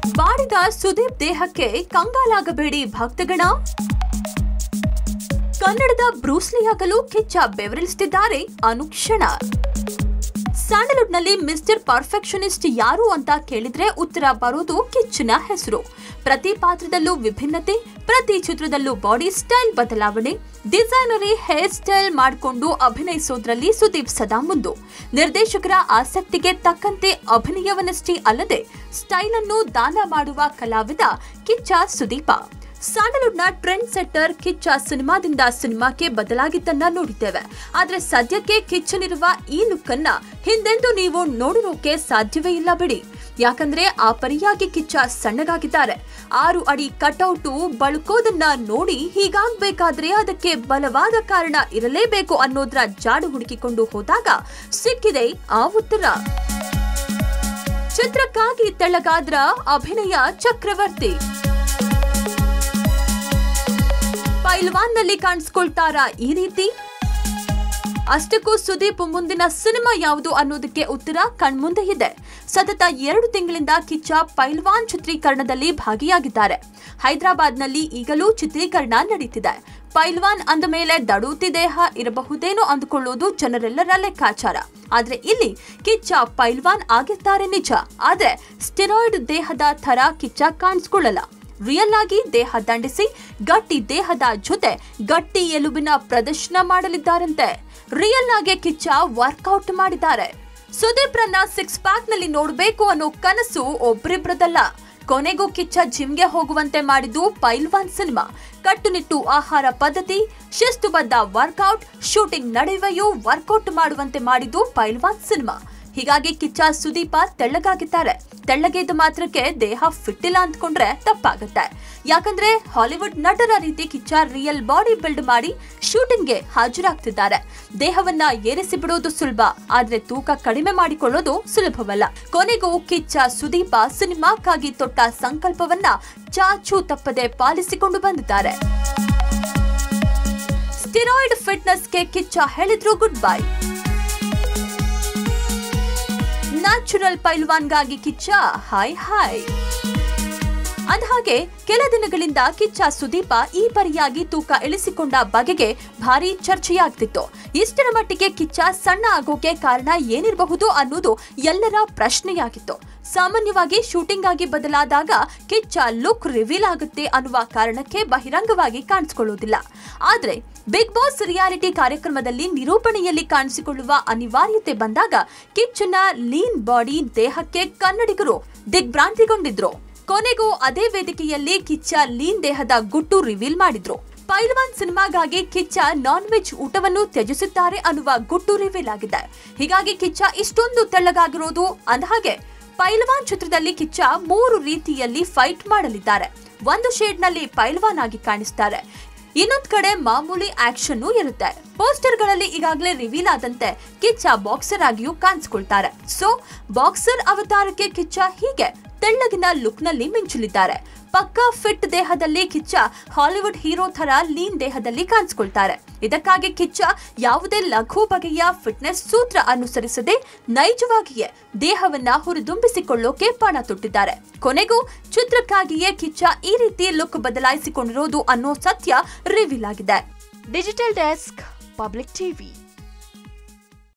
ಬಾಡಿದ ಸುದೀಪ್ ದೇಹಕ್ಕೆ ಕಂಗಾಲಾಗಬೇಡಿ ಭಕ್ತಗಣ ಕನ್ನಡದ ಬ್ರೂಸ್ಲಿಯಾಗಲು ಕಿಚ್ಚ ಬೆವರಿಳಿಸುತ್ತಿದ್ದಾರೆ ಅನುಕ್ಷಣ ಸ್ಯಾಂಡಲ್ವುಡ್ನಲ್ಲಿ ಮಿಸ್ಟರ್ ಪರ್ಫೆಕ್ಷನಿಸ್ಟ್ ಯಾರು ಅಂತ ಕೇಳಿದ್ರೆ ಉತ್ತರ ಬರೋದು ಕಿಚ್ಚನ ಹೆಸರು ಪ್ರತಿ ಪಾತ್ರದಲ್ಲೂ ವಿಭಿನ್ನತೆ ಪ್ರತಿ ಚಿತ್ರದಲ್ಲೂ ಬಾಡಿ ಸ್ಟೈಲ್ ಬದಲಾವಣೆ ಡಿಸೈನರಿ ಹೇರ್ ಸ್ಟೈಲ್ ಮಾಡಿಕೊಂಡು ಅಭಿನಯಿಸೋದ್ರಲ್ಲಿ ಸುದೀಪ್ ಸದಾ ಮುಂದು ನಿರ್ದೇಶಕರ ಆಸಕ್ತಿಗೆ ತಕ್ಕಂತೆ ಅಭಿನಯವನ್ನಷ್ಟೇ ಅಲ್ಲದೆ ಸ್ಟೈಲ್ ಅನ್ನು ದಾನ ಮಾಡುವ ಕಲಾವಿದ ಕಿಚ್ಚ ಸುದೀಪ ಸ್ಯಾಂಡಲ್ವುಡ್ನ ಟ್ರೆಂಡ್ ಸೆಟ್ಟರ್ ಕಿಚ್ಚ ಸಿನಿಮಾದಿಂದ ಸಿನಿಮಾಕ್ಕೆ ಬದಲಾಗಿದ್ದನ್ನ ನೋಡಿದ್ದೇವೆ ಆದ್ರೆ ಸದ್ಯಕ್ಕೆ ಕಿಚ್ಚನಿರುವ ಈ ಲುಕ್ ಅನ್ನ ಹಿಂದೆಂದೂ ನೀವು ನೋಡಿರೋಕೆ ಸಾಧ್ಯವೇ ಇಲ್ಲ ಬಿಡಿ ಯಾಕಂದ್ರೆ ಆ ಪರಿಯಾಗಿ ಕಿಚ್ಚ ಸಣ್ಣಗಾಗಿದ್ದಾರೆ ಆರು ಅಡಿ ಕಟೌಟು ಬಳುಕೋದನ್ನ ನೋಡಿ ಹೀಗಾಗ್ಬೇಕಾದ್ರೆ ಅದಕ್ಕೆ ಬಲವಾದ ಕಾರಣ ಇರಲೇಬೇಕು ಅನ್ನೋದ್ರ ಜಾಡು ಹುಡುಕಿಕೊಂಡು ಹೋದಾಗ ಸಿಕ್ಕಿದೆ ಆ ಉತ್ತರ ಚಿತ್ರಕ್ಕಾಗಿ ತೆಳ್ಳಗಾದ್ರ ಅಭಿನಯ ಚಕ್ರವರ್ತಿ ಪೈಲ್ವಾನ್ ನಲ್ಲಿ ಕಾಣಿಸ್ಕೊಳ್ತಾರಾ ಈ ರೀತಿ ಅಷ್ಟಕ್ಕೂ ಸುದೀಪ್ ಮುಂದಿನ ಸಿನಿಮಾ ಯಾವುದು ಅನ್ನೋದಕ್ಕೆ ಉತ್ತರ ಕಣ್ಮುಂದೆ ಇದೆ ಸತತ ಎರಡು ತಿಂಗಳಿಂದ ಕಿಚ್ಚ ಪೈಲ್ವಾನ್ ಚಿತ್ರೀಕರಣದಲ್ಲಿ ಭಾಗಿಯಾಗಿದ್ದಾರೆ ಹೈದರಾಬಾದ್ನಲ್ಲಿ ಈಗಲೂ ಚಿತ್ರೀಕರಣ ನಡೀತಿದೆ ಪೈಲ್ವಾನ್ ಅಂದ ಮೇಲೆ ದಡೂತಿ ದೇಹ ಇರಬಹುದೇನೋ ಅಂದುಕೊಳ್ಳೋದು ಜನರೆಲ್ಲರ ಲೆಕ್ಕಾಚಾರ ಆದ್ರೆ ಇಲ್ಲಿ ಕಿಚ್ಚ ಪೈಲ್ವಾನ್ ಆಗಿರ್ತಾರೆ ನಿಜ ಆದ್ರೆ ಸ್ಟೆರಾಯ್ಡ್ ದೇಹದ ಥರ ಕಿಚ್ಚ ಕಾಣಿಸ್ಕೊಳ್ಳಲ್ಲ ರಿಯಲ್ ಆಗಿ ದೇಹ ದಂಡಿಸಿ ಗಟ್ಟಿ ದೇಹದ ಜೊತೆ ಗಟ್ಟಿ ಎಲುಬಿನ ಪ್ರದರ್ಶನ ಮಾಡಲಿದ್ದಾರಂತೆ ರಿಯಲ್ ಆಗಿ ಕಿಚ್ಚ ವರ್ಕೌಟ್ ಮಾಡಿದ್ದಾರೆ ಸುದೀಪ್ರನ್ನ ಸಿಕ್ಸ್ ಪ್ಯಾಕ್ ನಲ್ಲಿ ನೋಡ್ಬೇಕು ಅನ್ನೋ ಕನಸು ಒಬ್ರಿಬ್ರದಲ್ಲ ಕೊನೆಗೂ ಕಿಚ್ಚ ಜಿಮ್ಗೆ ಹೋಗುವಂತೆ ಮಾಡಿದ್ದು ಪೈಲ್ವಾನ್ ಸಿನಿಮಾ ಕಟ್ಟುನಿಟ್ಟು ಆಹಾರ ಪದ್ಧತಿ ಶಿಸ್ತುಬದ್ಧ ವರ್ಕೌಟ್ ಶೂಟಿಂಗ್ ನಡುವೆಯೂ ವರ್ಕೌಟ್ ಮಾಡುವಂತೆ ಮಾಡಿದ್ದು ಪೈಲ್ವಾನ್ ಸಿನಿಮಾ ಹೀಗಾಗಿ ಕಿಚ್ಚ ಸುದೀಪ ತೆಳ್ಳಗಾಗಿದ್ದಾರೆ ತೆಳ್ಳಗಿದ್ದ ಮಾತ್ರಕ್ಕೆ ದೇಹ ಫಿಟ್ ಇಲ್ಲ ಅಂದ್ಕೊಂಡ್ರೆ ತಪ್ಪಾಗುತ್ತೆ ಯಾಕಂದ್ರೆ ಹಾಲಿವುಡ್ ನಟರ ರೀತಿ ಕಿಚ್ಚ ರಿಯಲ್ ಬಾಡಿ ಬಿಲ್ಡ್ ಮಾಡಿ ಶೂಟಿಂಗ್ಗೆ ಹಾಜರಾಗ್ತಿದ್ದಾರೆ ದೇಹವನ್ನ ಏರಿಸಿ ಬಿಡೋದು ಸುಲಭ ಆದ್ರೆ ತೂಕ ಕಡಿಮೆ ಮಾಡಿಕೊಳ್ಳೋದು ಸುಲಭವಲ್ಲ ಕೊನೆಗೂ ಕಿಚ್ಚ ಸುದೀಪ ಸಿನಿಮಾಕ್ಕಾಗಿ ತೊಟ್ಟ ಸಂಕಲ್ಪವನ್ನ ಚಾಚು ತಪ್ಪದೆ ಪಾಲಿಸಿಕೊಂಡು ಬಂದಿದ್ದಾರೆ ಸ್ಟಿರಾಯ್ಡ್ ಫಿಟ್ನೆಸ್ಗೆ ಕಿಚ್ಚ ಹೇಳಿದ್ರು ಗುಡ್ ಬೈ ನ್ಯಾಚುರಲ್ ಪೈಲ್ವಾನ್ಗಾಗಿ ಕಿಚ್ಚ ಹಾಯ್ ಹಾಯ್ ಅಂದಹಾಗೆ ಕೆಲ ದಿನಗಳಿಂದ ಕಿಚ್ಚ ಸುದೀಪ ಈ ಪರಿಯಾಗಿ ತೂಕ ಇಳಿಸಿಕೊಂಡ ಬಗೆಗೆ ಭಾರಿ ಚರ್ಚೆಯಾಗ್ತಿತ್ತು ಇಷ್ಟರ ಮಟ್ಟಿಗೆ ಕಿಚ್ಚ ಸಣ್ಣ ಆಗೋಕೆ ಕಾರಣ ಏನಿರಬಹುದು ಅನ್ನೋದು ಎಲ್ಲರ ಪ್ರಶ್ನೆಯಾಗಿತ್ತು ಸಾಮಾನ್ಯವಾಗಿ ಶೂಟಿಂಗ್ ಆಗಿ ಬದಲಾದಾಗ ಕಿಚ್ಚ ಲುಕ್ ರಿವೀಲ್ ಆಗುತ್ತೆ ಅನ್ನುವ ಕಾರಣಕ್ಕೆ ಬಹಿರಂಗವಾಗಿ ಕಾಣಿಸಿಕೊಳ್ಳುವುದಿಲ್ಲ ಆದ್ರೆ ಬಿಗ್ ಬಾಸ್ ರಿಯಾಲಿಟಿ ಕಾರ್ಯಕ್ರಮದಲ್ಲಿ ನಿರೂಪಣೆಯಲ್ಲಿ ಕಾಣಿಸಿಕೊಳ್ಳುವ ಅನಿವಾರ್ಯತೆ ಬಂದಾಗ ಕಿಚ್ಚನ ಲೀನ್ ಬಾಡಿ ದೇಹಕ್ಕೆ ಕನ್ನಡಿಗರು ದಿಗ್ಭ್ರಾಂತಿಗೊಂಡಿದ್ರು ಕೊನೆಗೂ ಅದೇ ವೇದಿಕೆಯಲ್ಲಿ ಕಿಚ್ಚ ಲೀನ್ ದೇಹದ ಗುಟ್ಟು ರಿವೀಲ್ ಮಾಡಿದ್ರು ಪೈಲ್ವಾನ್ ಸಿನಿಮಾಗಾಗಿ ಕಿಚ್ಚ ನಾನ್ ವೆಜ್ ಊಟವನ್ನು ತ್ಯಜಿಸುತ್ತಾರೆ ಅನ್ನುವ ಗುಟ್ಟು ರಿವೀಲ್ ಆಗಿದೆ ಹೀಗಾಗಿ ಕಿಚ್ಚ ಇಷ್ಟೊಂದು ತೆಳ್ಳಗಾಗಿರೋದು ಅಂದಹಾಗೆ ಪೈಲ್ವಾನ್ ಚಿತ್ರದಲ್ಲಿ ಕಿಚ್ಚ ಮೂರು ರೀತಿಯಲ್ಲಿ ಫೈಟ್ ಮಾಡಲಿದ್ದಾರೆ ಒಂದು ಶೇಡ್ ನಲ್ಲಿ ಪೈಲ್ವಾನ್ ಆಗಿ ಕಾಣಿಸ್ತಾರೆ ಇನ್ನೊಂದ್ ಕಡೆ ಮಾಮೂಲಿ ಆಕ್ಷನ್ ಇರುತ್ತೆ ಪೋಸ್ಟರ್ ಗಳಲ್ಲಿ ಈಗಾಗಲೇ ರಿವೀಲ್ ಆದಂತೆ ಕಿಚ್ಚ ಬಾಕ್ಸರ್ ಆಗಿಯೂ ಕಾಣಿಸ್ಕೊಳ್ತಾರೆ ಸೊ ಬಾಕ್ಸರ್ ಅವತಾರಕ್ಕೆ ಕಿಚ್ಚ ಹೀಗೆ ತೆಳ್ಳಗಿನ ಲುಕ್ ನಲ್ಲಿ ಮಿಂಚಲಿದ್ದಾರೆ ಪಕ್ಕಾ ಫಿಟ್ ದೇಹದಲ್ಲಿ ಕಿಚ್ಚ ಹಾಲಿವುಡ್ ಹೀರೋ ತರ ಲೀನ್ ದೇಹದಲ್ಲಿ ಕಾಣಿಸ್ಕೊಳ್ತಾರೆ ಇದಕ್ಕಾಗಿ ಕಿಚ್ಚ ಯಾವುದೇ ಲಘು ಬಗೆಯ ಫಿಟ್ನೆಸ್ ಸೂತ್ರ ಅನುಸರಿಸದೆ ನೈಜವಾಗಿಯೇ ದೇಹವನ್ನ ಹುರಿದುಂಬಿಸಿಕೊಳ್ಳೋಕೆ ಪಣ ತೊಟ್ಟಿದ್ದಾರೆ ಕೊನೆಗೂ ಚಿತ್ರಕ್ಕಾಗಿಯೇ ಕಿಚ್ಚ ಈ ರೀತಿ ಲುಕ್ ಬದಲಾಯಿಸಿಕೊಂಡಿರೋದು ಅನ್ನೋ ಸತ್ಯ ರಿವೀಲ್ ಆಗಿದೆ ಡಿಜಿಟಲ್ ಡೆಸ್ಕ್ ಪಬ್ಲಿಕ್ ಟಿವಿ